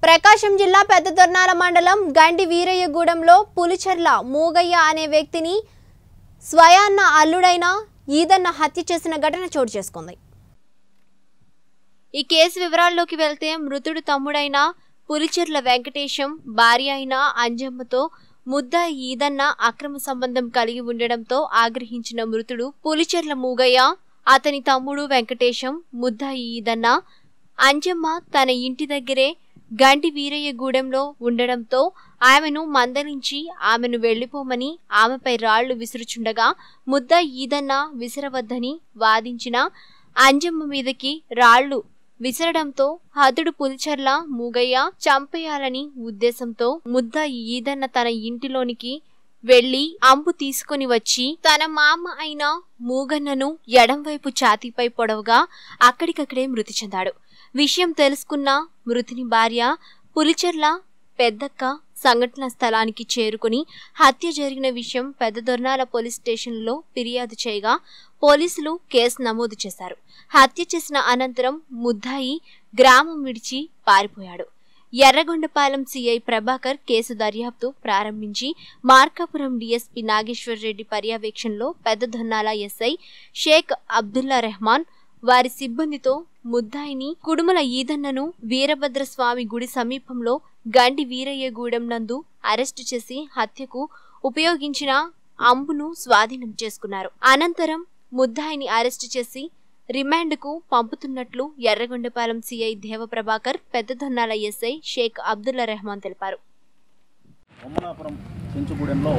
ప్రకాశం జిల్లా పెద్దదొర్నాల మండలం గండి వీరయ్యగూడెంలో పులిచెర్ల మూగయ్య అనే వ్యక్తిని స్వయాన్న అల్లుడైన ఈదన్న హత్య చేసిన ఘటన చోటు చేసుకుంది ఈ కేసు వివరాల్లోకి వెళ్తే మృతుడు తమ్ముడైన పులిచెర్ల వెంకటేశం భార్య అయిన అంజమ్మతో ముద్ద ఈదన్న అక్రమ సంబంధం కలిగి ఉండడంతో ఆగ్రహించిన మృతుడు పులిచెర్ల మూగయ్య అతని తమ్ముడు వెంకటేశం ముద్ద ఈదన్న అంజమ్మ తన ఇంటి దగ్గరే గంటి వీరయ్యగూడెంలో ఉండడంతో ఆమెను మందలించి ఆమెను వెళ్లిపోమని ఆమెపై రాళ్లు విసురుచుండగా ముద్ద ఈదన్న విసరవద్దని వాదించిన అంజమ్మ మీదకి రాళ్లు విసరడంతో హతుడు పులిచర్ల మూగయ్య చంపేయాలని ఉద్దేశంతో ముద్ద ఈదన్న తన ఇంటిలోనికి వెళ్లి అంబు తీసుకొని వచ్చి తన మామ అయిన మూగన్నను ఎడంవైపు ఛాతీపై పొడవుగా అక్కడికక్కడే మృతి చెందాడు విషయం తెలుసుకున్న మృతుని భార్య పులిచెర్ల పెద్దక్క సంఘటన స్థలానికి చేరుకుని హత్య జరిగిన విషయం పెద్దదొర్నాల పోలీస్ స్టేషన్లో ఫిర్యాదు చేయగా పోలీసులు కేసు నమోదు చేశారు హత్య చేసిన అనంతరం ముద్దాయి గ్రామం విడిచి పారిపోయాడు ఎర్రగొండపాలెం సిఐ ప్రభాకర్ కేసు దర్యాప్తు ప్రారంభించి మార్కాపురం డీఎస్పీ నాగేశ్వర్ రెడ్డి పర్యవేక్షణలో పెద్దదొన్నాల ఎస్ఐ షేక్ అబ్దుల్లా రెహమాన్ వారి సిబ్బందితో ముద్దాయిని కుడుమల ఈదన్నను వీరభద్రస్వామి గుడి సమీపంలో గండి వీరయ్యగూడెం నందు అరెస్టు చేసి హత్యకు ఉపయోగించిన అంబును స్వాధీనం చేసుకున్నారు అనంతరం ముద్దాయిని అరెస్టు చేసి రిమాండ్కు పంపుతున్నట్లు ఎర్రగొండపాలెం సిఐ దేవప్రభాకర్ పెద్దదొన్నాల ఎస్ఐ షేక్ అబ్దుల్లా రెహమాన్ తెలిపారు బొమ్మలాపురం చెంచుగూడెంలో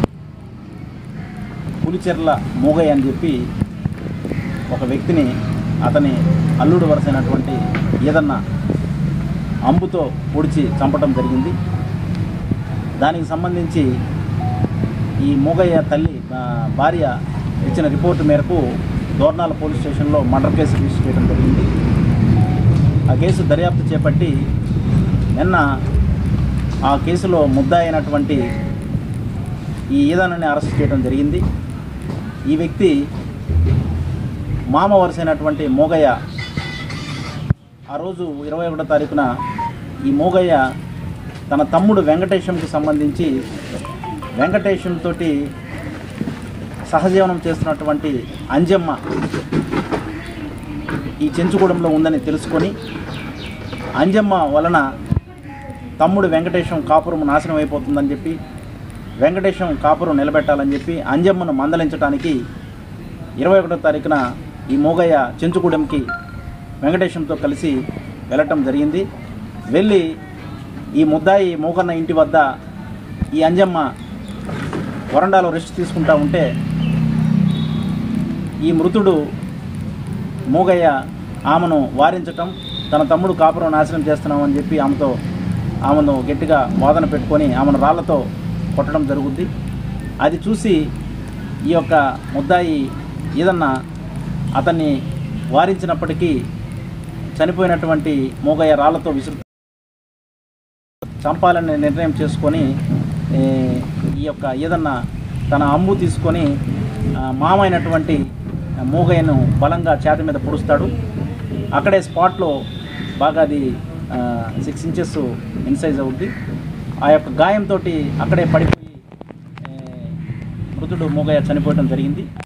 పులిచెర్ల మూగయ్య అని చెప్పి ఒక వ్యక్తిని అతని అల్లుడు వరసైనటువంటి ఏదన్నా అంబుతో పొడిచి చంపటం జరిగింది దానికి సంబంధించి ఈ మూగయ్య తల్లి ఆ, భార్య ఇచ్చిన రిపోర్టు మేరకు దోర్నాల పోలీస్ స్టేషన్లో మర్డర్ కేసు రిజిస్టర్ చేయడం జరిగింది ఆ కేసు దర్యాప్తు చేపట్టి నిన్న ఆ కేసులో ముద్దాయి అయినటువంటి ఈ ఈదనని అరెస్ట్ చేయడం జరిగింది ఈ వ్యక్తి మామ వరుసైనటువంటి మోగయ్య ఆ రోజు ఇరవై ఒకటో తారీఖున ఈ మోగయ్య తన తమ్ముడు వెంకటేశంకి సంబంధించి వెంకటేశం తోటి సహజీవనం చేస్తున్నటువంటి అంజమ్మ ఈ చెంచుగూడెంలో ఉందని తెలుసుకొని అంజమ్మ వలన తమ్ముడు వెంకటేశం కాపురం నాశనం అయిపోతుందని చెప్పి వెంకటేశం కాపురం నిలబెట్టాలని చెప్పి అంజమ్మను మందలించడానికి ఇరవై ఒకటో తారీఖున ఈ మూగయ్య చెంచుగూడెంకి వెంకటేశంతో కలిసి వెళ్ళటం జరిగింది వెళ్ళి ఈ ముద్దాయి మూగన్న ఇంటి వద్ద ఈ అంజమ్మ వరండాలో రెస్ట్ తీసుకుంటా ఉంటే ఈ మృతుడు మూగయ్య ఆమెను వారించటం తన తమ్ముడు కాపురం నాశనం చేస్తున్నామని చెప్పి ఆమెతో ఆమెను గట్టిగా వాదన పెట్టుకొని ఆమెను రాళ్లతో కొట్టడం జరుగుద్ది అది చూసి ఈ యొక్క ముద్దాయి ఏదన్నా అతన్ని వారించినప్పటికీ చనిపోయినటువంటి మూగయ్య రాళ్లతో విసురు చంపాలని నిర్ణయం చేసుకొని ఏ, ఈ యొక్క ఏదన్నా తన అమ్ము తీసుకొని ఆ, మామ అయినటువంటి మూగయ్యను బలంగా ఛాతి మీద పొడుస్తాడు అక్కడే స్పాట్లో బాగా అది సిక్స్ ఇంచెస్ ఇన్సైజ్ అవుద్ది ఆ యొక్క గాయంతో అక్కడే పడిపోయి ఏ, మృతుడు మూగయ్య చనిపోవడం జరిగింది